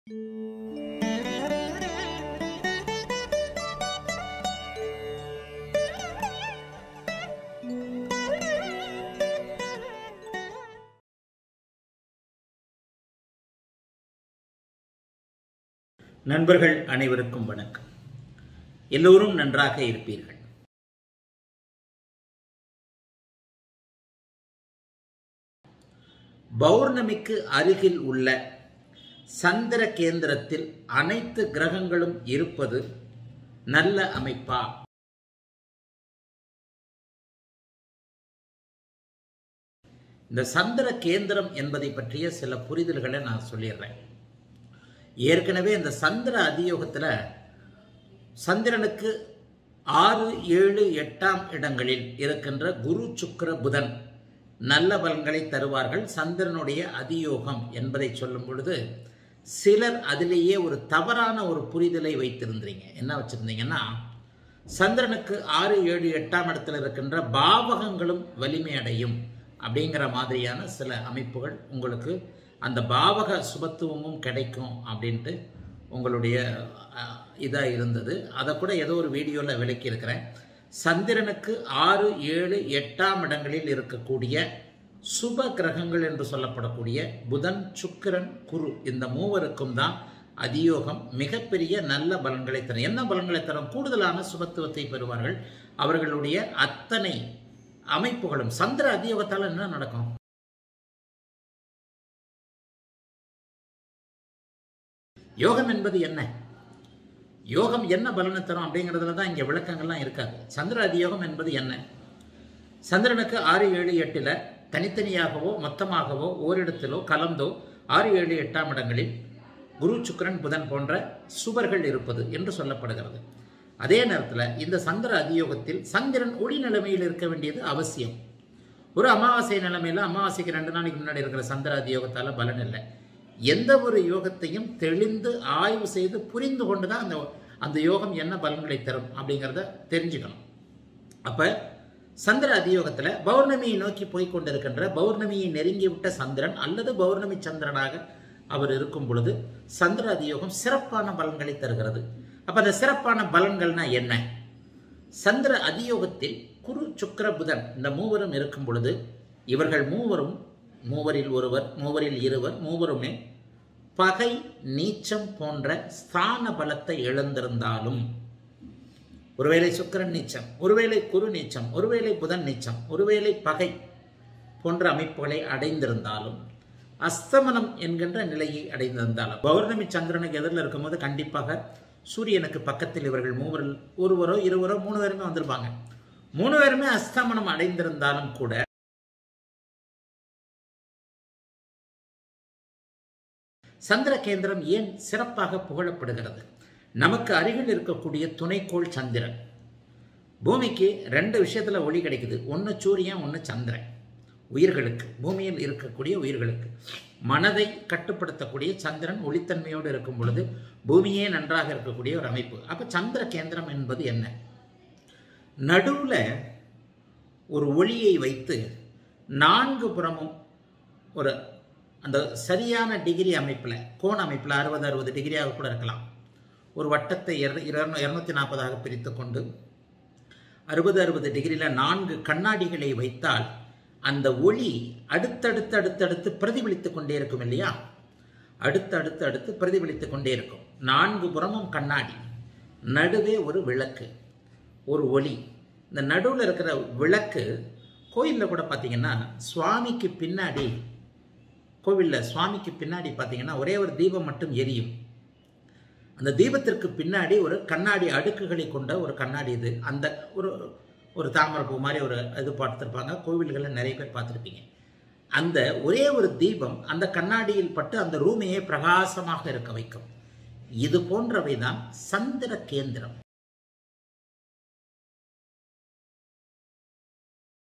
நண்பர்கள் அனைவருக்கும் வணக்கம் எல்லோரும் நன்றாக இருப்பீர்கள் பௌர்ணமிக்கு அருகில் உள்ள சந்திர கேந்திரத்தில் அனைத்து கிரகங்களும் இருப்பது நல்ல அமைப்பா இந்த சந்திர கேந்திரம் என்பதை பற்றிய சில புரிதல்களை நான் சொல்லிடுறேன் ஏற்கனவே இந்த சந்திர அதியோகத்தில் சந்திரனுக்கு ஆறு ஏழு எட்டாம் இடங்களில் இருக்கின்ற குரு சுக்கர புதன் நல்ல பலன்களை தருவார்கள் சந்திரனுடைய அதியோகம் என்பதை சொல்லும் பொழுது சிலர் அதிலேயே ஒரு தவறான ஒரு புரிதலை வைத்திருந்தீங்க என்ன வச்சிருந்தீங்கன்னா சந்திரனுக்கு ஆறு ஏழு எட்டாம் இடத்துல இருக்கின்ற பாவகங்களும் வலிமை அடையும் அப்படிங்கிற மாதிரியான சில அமைப்புகள் உங்களுக்கு அந்த பாவக சுபத்துவமும் கிடைக்கும் அப்படின்ட்டு உங்களுடைய இதாக இருந்தது அதை கூட ஏதோ ஒரு வீடியோவில் விளக்கி இருக்கிறேன் சந்திரனுக்கு ஆறு ஏழு எட்டாம் இடங்களில் இருக்கக்கூடிய சுப கிரகங்கள் என்று சொல்லப்படக்கூடிய புதன் சுக்கிரன் குரு இந்த மூவருக்கும் தான் அதியோகம் மிகப்பெரிய நல்ல பலன்களை தரும் என்ன பலன்களை தரும் கூடுதலான சுபத்துவத்தை பெறுவார்கள் அவர்களுடைய அத்தனை அமைப்புகளும் சந்திர அதியோகத்தால் என்ன நடக்கும் யோகம் என்பது என்ன யோகம் என்ன பலனை தரும் அப்படிங்கிறதுல தான் இங்கே விளக்கங்கள்லாம் இருக்காது சந்திர அதியோகம் என்பது என்ன சந்திரனுக்கு ஆறு ஏழு எட்டில் தனித்தனியாகவோ மொத்தமாகவோ ஓரிடத்திலோ கலந்தோ ஆறு ஏழு எட்டாம் இடங்களில் குரு சுக்கரன் புதன் போன்ற சுபர்கள் இருப்பது என்று சொல்லப்படுகிறது அதே நேரத்தில் இந்த சந்திர அதியோகத்தில் சந்திரன் ஒளி நிலைமையில் இருக்க வேண்டியது அவசியம் ஒரு அமாவாசை நிலைமையில் அமாவாசைக்கு ரெண்டு நாளைக்கு முன்னாடி இருக்கிற சந்திர அதியோகத்தால் பலன் இல்லை எந்த ஒரு யோகத்தையும் தெளிந்து ஆய்வு செய்து புரிந்து கொண்டு தான் அந்த அந்த யோகம் என்ன பலன்களை தரும் அப்படிங்கிறத தெரிஞ்சுக்கணும் அப்போ சந்திர அதியோகத்தில் பௌர்ணமியை நோக்கி போய் கொண்டிருக்கின்ற பௌர்ணமியை நெருங்கிவிட்ட சந்திரன் அல்லது பௌர்ணமி சந்திரனாக அவர் இருக்கும் பொழுது சந்திர அதியோகம் சிறப்பான பலன்களை தருகிறது அப்போ அந்த சிறப்பான பலன்கள்னா என்ன சந்திர அதியோகத்தில் குரு சுக்கர புதன் இந்த மூவரும் இருக்கும் பொழுது இவர்கள் மூவரும் மூவரில் ஒருவர் மூவரில் இருவர் மூவருமே பகை நீச்சம் போன்ற ஸ்தான பலத்தை இழந்திருந்தாலும் ஒருவேளை சுக்கரன் நீச்சம் ஒருவேளை குரு நீச்சம் ஒருவேளை புதன் நீச்சம் ஒருவேளை பகை போன்ற அமைப்புகளை அடைந்திருந்தாலும் அஸ்தமனம் என்கின்ற நிலையை அடைந்திருந்தாலும் பௌர்ணமி சந்திரனுக்கு எதிரில் இருக்கும்போது கண்டிப்பாக சூரியனுக்கு பக்கத்தில் இவர்கள் மூவரில் ஒருவரோ இருவரோ மூணு பேருமே வந்திருப்பாங்க மூணு பேருமே அஸ்தமனம் அடைந்திருந்தாலும் கூட சந்திர கேந்திரம் ஏன் சிறப்பாக புகழப்படுகிறது நமக்கு அருகில் இருக்கக்கூடிய துணைக்கோள் சந்திரன் பூமிக்கு ரெண்டு விஷயத்தில் ஒளி கிடைக்குது ஒன்று சூரியன் ஒன்று சந்திரன் உயிர்களுக்கு பூமியில் இருக்கக்கூடிய உயிர்களுக்கு மனதை கட்டுப்படுத்தக்கூடிய சந்திரன் ஒளித்தன்மையோடு இருக்கும் பொழுது பூமியே நன்றாக இருக்கக்கூடிய ஒரு அமைப்பு அப்போ சந்திர கேந்திரம் என்பது என்ன நடுவில் ஒரு ஒளியை வைத்து நான்கு புறமும் ஒரு அந்த சரியான டிகிரி அமைப்பில் கோண அமைப்பில் அறுபது அறுபது டிகிரியாக கூட இருக்கலாம் ஒரு வட்டத்தை இரநூத்தி நாற்பதாக பிரித்து கொண்டு அறுபது அறுபது டிகிரியில் நான்கு கண்ணாடிகளை வைத்தால் அந்த ஒளி அடுத்தடுத்து அடுத்தடுத்து பிரதிபலித்து கொண்டே இருக்கும் இல்லையா அடுத்து அடுத்து அடுத்து பிரதிபலித்து கொண்டே இருக்கும் நான்கு புறமும் கண்ணாடி நடுவே ஒரு விளக்கு ஒரு ஒளி இந்த நடுவில் இருக்கிற விளக்கு கோயிலில் கூட பார்த்தீங்கன்னா சுவாமிக்கு பின்னாடி கோவிலில் சுவாமிக்கு பின்னாடி பார்த்தீங்கன்னா ஒரே ஒரு தீபம் மட்டும் எரியும் அந்த தீபத்திற்கு பின்னாடி ஒரு கண்ணாடி அடுக்குகளை கொண்ட ஒரு கண்ணாடி இது அந்த ஒரு ஒரு தாமரைப்பூ மாதிரி ஒரு இது பார்த்துருப்பாங்க கோவில்களில் நிறைய பேர் பார்த்துருப்பீங்க அந்த ஒரே ஒரு தீபம் அந்த கண்ணாடியில் பட்டு அந்த ரூமையே பிரகாசமாக இருக்க வைக்கும் இது போன்றவை தான் சந்திர கேந்திரம்